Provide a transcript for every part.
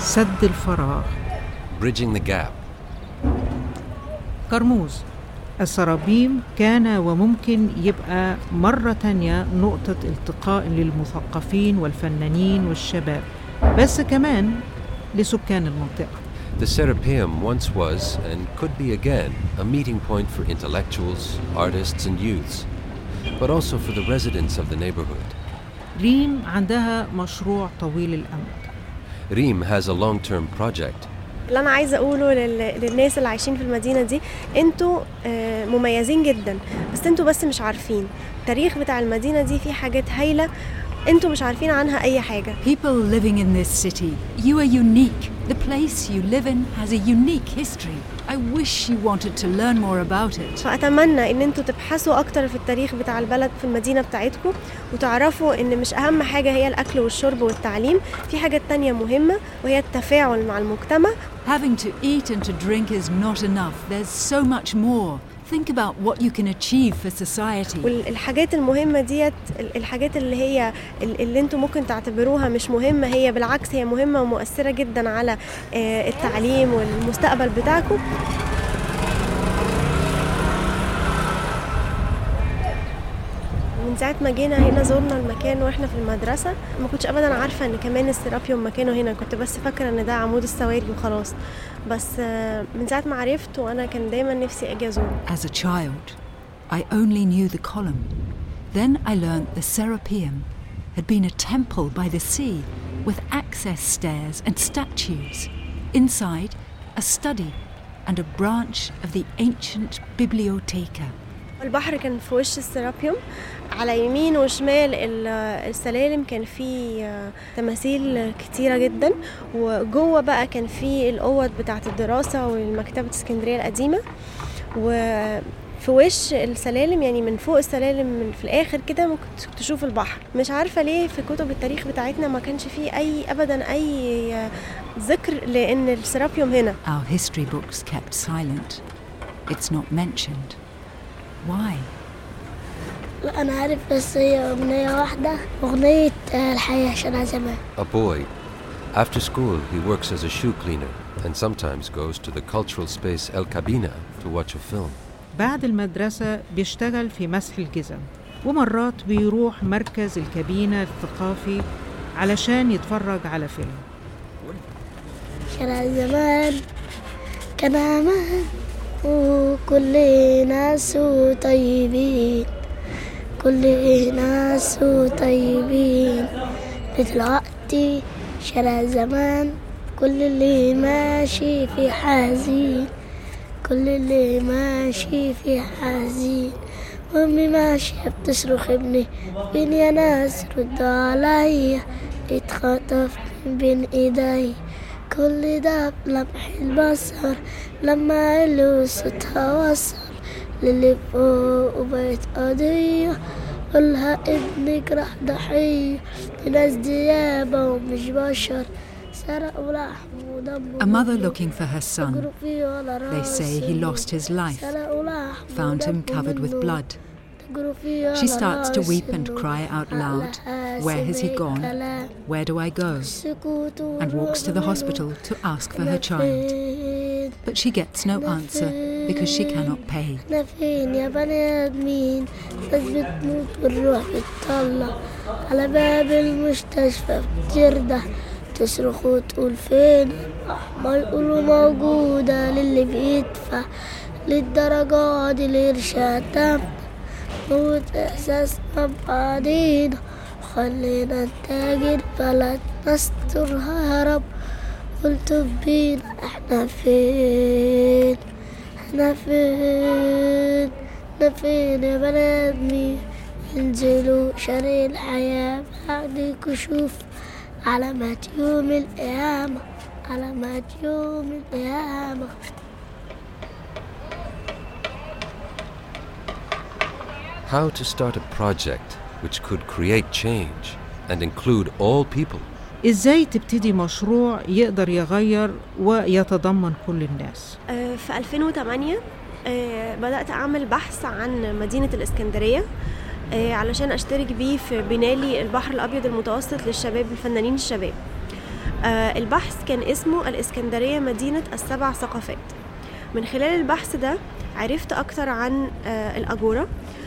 سد الفراغ bridging the gap. كرموز السرابيم كان وممكن يبقى مرة تانية نقطة التقاء للمثقفين والفنانين والشباب بس كمان لسكان المنطقة The Serapeum once was, and could be again, a meeting point for intellectuals, artists, and youths, but also for the residents of the neighborhood. ريم عندها مشروع طويل الأمد Reem has a long term project. اللي انا عايزه اقوله لل... للناس اللي عايشين في المدينه دي انتوا آه، مميزين جدا بس انتوا بس مش عارفين التاريخ بتاع المدينه دي فيه حاجات هايله انتوا مش عارفين عنها اي حاجه People living in this city, you are unique. The place you live in has a unique history. I wish you wanted to learn more about it. فاتمنى ان انتوا تبحثوا اكتر في التاريخ بتاع البلد في المدينه بتاعتكم وتعرفوا ان مش اهم حاجه هي الاكل والشرب والتعليم في حاجات تانية مهمه وهي التفاعل مع المجتمع Having to eat and to drink is not enough. There's so much more. Think about what you can achieve for society. والحاجات المهمة ديت ال- الحاجات اللي هي ال- اللي انتوا ممكن تعتبروها مش مهمة هي بالعكس هي مهمة ومؤثرة جدا على آه، التعليم والمستقبل بتاعكم من ساعة ما جينا هنا زورنا المكان واحنا في المدرسة ما كنتش ابدا عارفة ان كمان السيرابيوم مكانه هنا كنت بس فاكرة ان ده عمود السواري وخلاص بس آه، من ساعة ما عرفت وانا كان دايما نفسي اجي ازوره As a child, I only knew the column. Then I learnt the Serapeum had been a temple by the sea with access stairs and statues. Inside, a study and a branch of the ancient Bibliotheca. البحر كان في وش السيرابيوم على يمين وشمال ال- السلالم كان في آه، تماثيل كتيرة جدا وجوه بقى كان في الأوض بتاعة الدراسة والمكتبة اسكندرية القديمة وفي وش السلالم يعني من فوق السلالم من في الآخر كده ممكن تشوف البحر مش عارفة ليه في كتب التاريخ بتاعتنا ما كانش فيه أي أبدا أي آه، ذكر لأن السيرابيوم هنا Our history books kept silent. It's not mentioned. Why? لا أنا عارف بس هي أغنية واحدة أغنية آه، الحياة عشان زمان A boy. After school, he works as a shoe cleaner and sometimes goes to the cultural space El Cabina to watch a film. بعد المدرسة بيشتغل في مسح الجزم ومرات بيروح مركز الكابينة الثقافي علشان يتفرج على فيلم شارع زمان كان أمان وكل ناس طيبين كل ناس طيبين دلوقتي شارع زمان كل اللي ماشي في حزين كل اللي ماشي في حزين أمي ماشية بتصرخ ابني فين يا ناس ردوا عليا اتخطف من بين ايدي كل ده بلمح البصر لما علو صوتها وصل للي فوق وبقت قضية قولها ابنك راح ضحية لناس ديابة ومش بشر سرقوا لحم ودم A mother looking for her son. فجروا فيه ولا They say he راس lost his life, سرقوا لحم found him ودم covered with منه. blood. تجروا فيه She ولا starts to راس weep and منه. cry out loud. عقلها Where has he سمع gone? كلام. Where do I go? السكوت And walks to the والرعب hospital to ask for أنا her child. فين؟ But she gets no answer because she cannot pay. احنا فين يا بني ادمين ناس بتموت والروح بتطلع على باب المستشفى بترده تصرخ وتقول فين ما يقولوا موجودة للي بيدفع للدرجة دي الإرشاد تم موت إحساسنا ببعضينا خلينا نتاجر بلد نسترها يا رب قلت بينا احنا فين احنا فين احنا فين يا بني ادمين انزلوا شارع الحياة بعد كشوف علامات يوم القيامة علامات يوم القيامة How to start a project which could create change and include all people. إزاي تبتدي مشروع يقدر يغير ويتضمن كل الناس آه، في 2008 آه، بدأت أعمل بحث عن مدينة الإسكندرية آه، علشان أشترك بيه في بنالي البحر الأبيض المتوسط للشباب الفنانين الشباب آه، البحث كان اسمه الإسكندرية مدينة السبع ثقافات من خلال البحث ده عرفت أكتر عن آه، الأجورة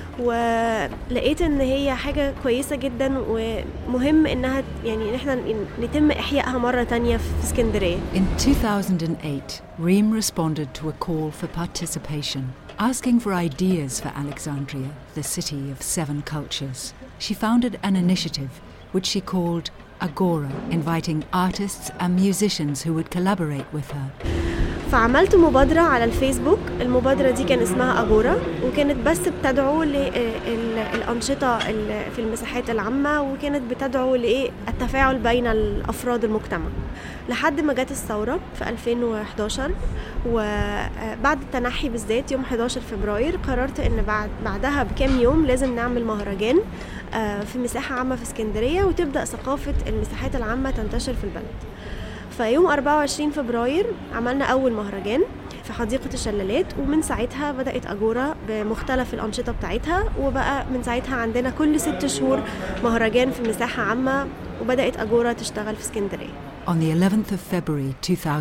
ولقيت ان هي حاجة كويسة جدا ومهم انها يعني ان احنا نتم احيائها مرة تانية في اسكندرية In 2008, Reem responded to a call for participation, asking for ideas for Alexandria, the city of seven cultures. She founded an initiative which she called Agora, inviting artists and musicians who would collaborate with her. فعملت مبادرة على الفيسبوك المبادرة دي كان اسمها أجورا وكانت بس بتدعو للأنشطة في المساحات العامة وكانت بتدعو للتفاعل بين الأفراد المجتمع لحد ما جت الثورة في 2011 وبعد التنحي بالذات يوم 11 فبراير قررت ان بعد بعدها بكام يوم لازم نعمل مهرجان آه، في مساحة عامة في اسكندرية وتبدأ ثقافة المساحات العامة تنتشر في البلد فيوم 24 فبراير عملنا أول مهرجان في حديقة الشلالات ومن ساعتها بدأت أجورا بمختلف الأنشطة بتاعتها وبقى من ساعتها عندنا كل ست شهور مهرجان في مساحة عامة وبدأت أجورا تشتغل في اسكندرية On the 11th of February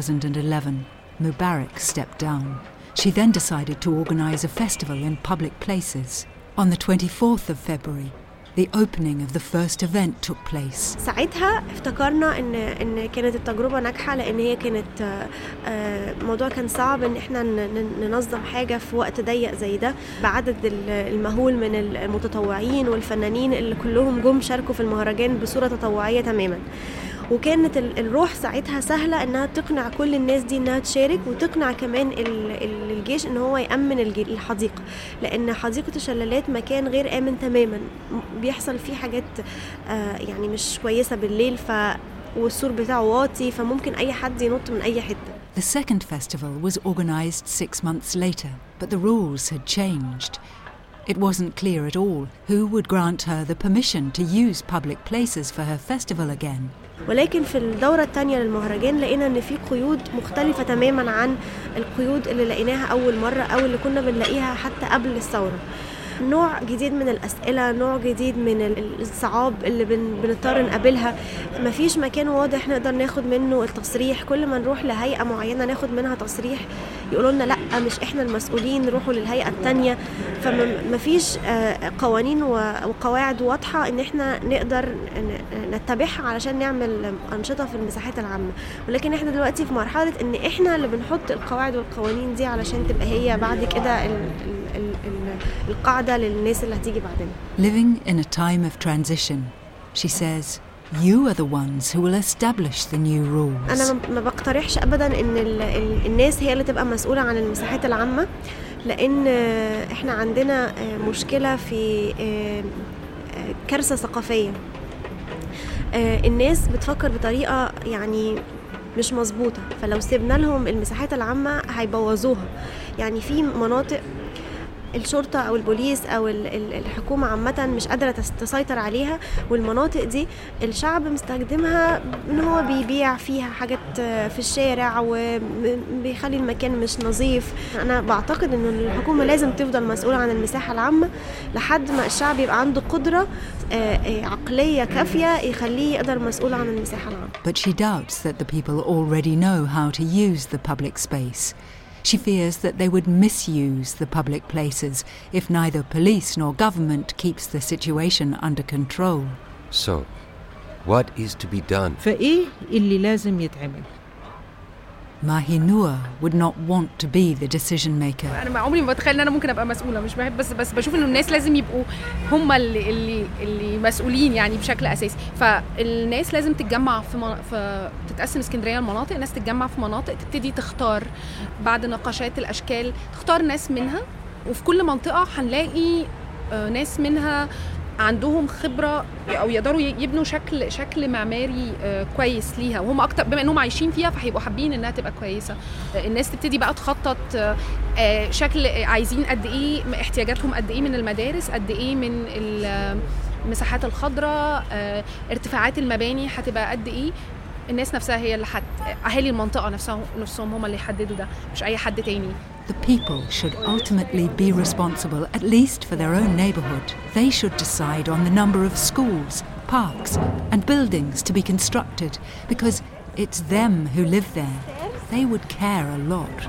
2011, Mubarak stepped down. She then decided to organise a festival in public places. On the 24th of February, the opening of the first event took place. ساعتها افتكرنا ان ان كانت التجربه ناجحه لان هي كانت آه، آه، الموضوع كان صعب ان احنا ن- ن- ننظم حاجه في وقت ضيق زي ده بعدد ال- المهول من المتطوعين والفنانين اللي كلهم جم شاركوا في المهرجان بصوره تطوعيه تماما وكانت ال- الروح ساعتها سهله انها تقنع كل الناس دي انها تشارك وتقنع كمان ال- ال- الجيش ان هو يامن الج- الحديقه لان حديقه الشلالات مكان غير امن تماما م- بيحصل فيه حاجات آه، يعني مش كويسه بالليل ف والسور بتاعه واطي فممكن اي حد ينط من اي حته The second festival was organised six months later, but the rules had changed. It wasn't clear at all who would grant her the permission to use public places for her festival again. ولكن في الدورة التانية للمهرجان لقينا إن في قيود مختلفة تماما عن القيود اللي لقيناها أول مرة أو اللي كنا بنلاقيها حتى قبل الثورة نوع جديد من الأسئلة نوع جديد من ال- الصعاب اللي بن بنضطر نقابلها مفيش مكان واضح نقدر ناخد منه التصريح كل ما نروح لهيئة معينة ناخد منها تصريح يقولوا لنا لا مش احنا المسؤولين روحوا للهيئة التانية فمفيش آه، قوانين و- وقواعد واضحة ان احنا نقدر ن- نتبعها علشان نعمل أنشطة في المساحات العامة ولكن احنا دلوقتي في مرحلة ان احنا اللي بنحط القواعد والقوانين دي علشان تبقى هي بعد كده ال- ال- ال- ال- القاعدة للناس اللي هتيجي بعدنا Living in a time of transition, she says, you are the ones who will establish the new rules. انا ما- ما بقترحش ابدا ان ال- ال- الناس هي اللي تبقى مسؤوله عن المساحات العامه لان آه، احنا عندنا آه، مشكله في آه، آه، كارثه ثقافيه آه، الناس بتفكر بطريقه يعني مش مظبوطه فلو سيبنا لهم المساحات العامه هيبوظوها يعني في مناطق الشرطة أو البوليس أو ال- ال- الحكومة عامة مش قادرة تس- تسيطر عليها والمناطق دي الشعب مستخدمها إن هو بيبيع فيها حاجات آه، في الشارع وبيخلي المكان مش نظيف أنا بعتقد إن الحكومة لازم تفضل مسؤولة عن المساحة العامة لحد ما الشعب يبقى عنده قدرة آه، آه، عقلية كافية يخليه يقدر مسؤول عن المساحة العامة But she doubts that the people already know how to use the public space. She fears that they would misuse the public places if neither police nor government keeps the situation under control. So, what is to be done? فإيه اللي لازم يتعمل؟ Mahinua would not want to be the decision maker. انا ما عمري ما بتخيل ان انا ممكن ابقى مسؤوله مش بحب بس بس بشوف انه الناس لازم يبقوا هم اللي اللي اللي مسؤولين يعني بشكل اساسي فالناس لازم تتجمع في, من... في تتقسم اسكندريه لمناطق الناس تتجمع في مناطق تبتدي تختار بعد نقاشات الاشكال تختار ناس منها وفي كل منطقه هنلاقي آه، ناس منها عندهم خبره او يقدروا يبنوا شكل شكل معماري آه، كويس ليها وهم اكتر بما انهم عايشين فيها فهيبقوا حابين انها تبقى كويسه آه، الناس تبتدي بقى تخطط آه، آه، شكل آه، عايزين قد ايه احتياجاتهم قد ايه من المدارس قد ايه من ال- المساحات الخضراء آه، ارتفاعات المباني هتبقى قد ايه الناس نفسها هي اللي حت... اهالي المنطقه نفسهم نفسهم هم اللي يحددوا ده مش اي حد تاني The people should ultimately be responsible, at least for their own neighbourhood. They should decide on the number of schools, parks, and buildings to be constructed because It's them who live there. They would care a lot.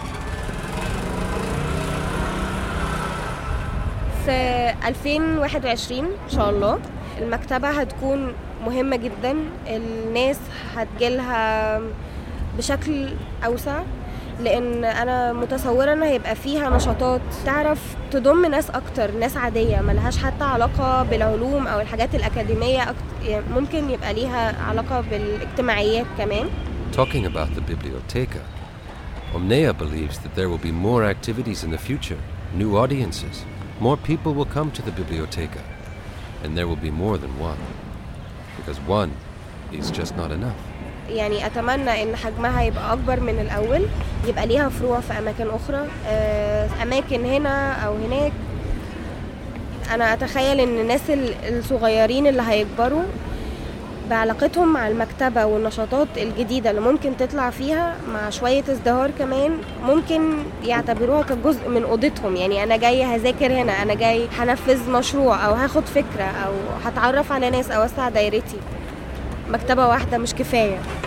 في 2021 ان شاء الله المكتبة هتكون مهمة جدا الناس هتجيلها بشكل أوسع لأن أنا متصورة إن هيبقى فيها نشاطات تعرف تضم ناس أكتر ناس عادية ملهاش حتى علاقة بالعلوم أو الحاجات الأكاديمية أكتر يعني ممكن يبقى ليها علاقة بالاجتماعيات كمان Talking about the biblioteca, Omnea believes that there will be more activities in the future, new audiences. More people will come to the biblioteca, and there will be more than one. Because one is just not enough. يعني اتمنى ان حجمها يبقى اكبر من الاول يبقى ليها فروع في اماكن اخرى آه، اماكن هنا او هناك انا اتخيل ان الناس ال- الصغيرين اللي هيكبروا بعلاقتهم مع المكتبة والنشاطات الجديدة اللي ممكن تطلع فيها مع شوية ازدهار كمان ممكن يعتبروها كجزء من أوضتهم يعني أنا جاي هذاكر هنا أنا جاي هنفذ مشروع أو هاخد فكرة أو هتعرف على ناس أوسع دايرتي مكتبة واحدة مش كفاية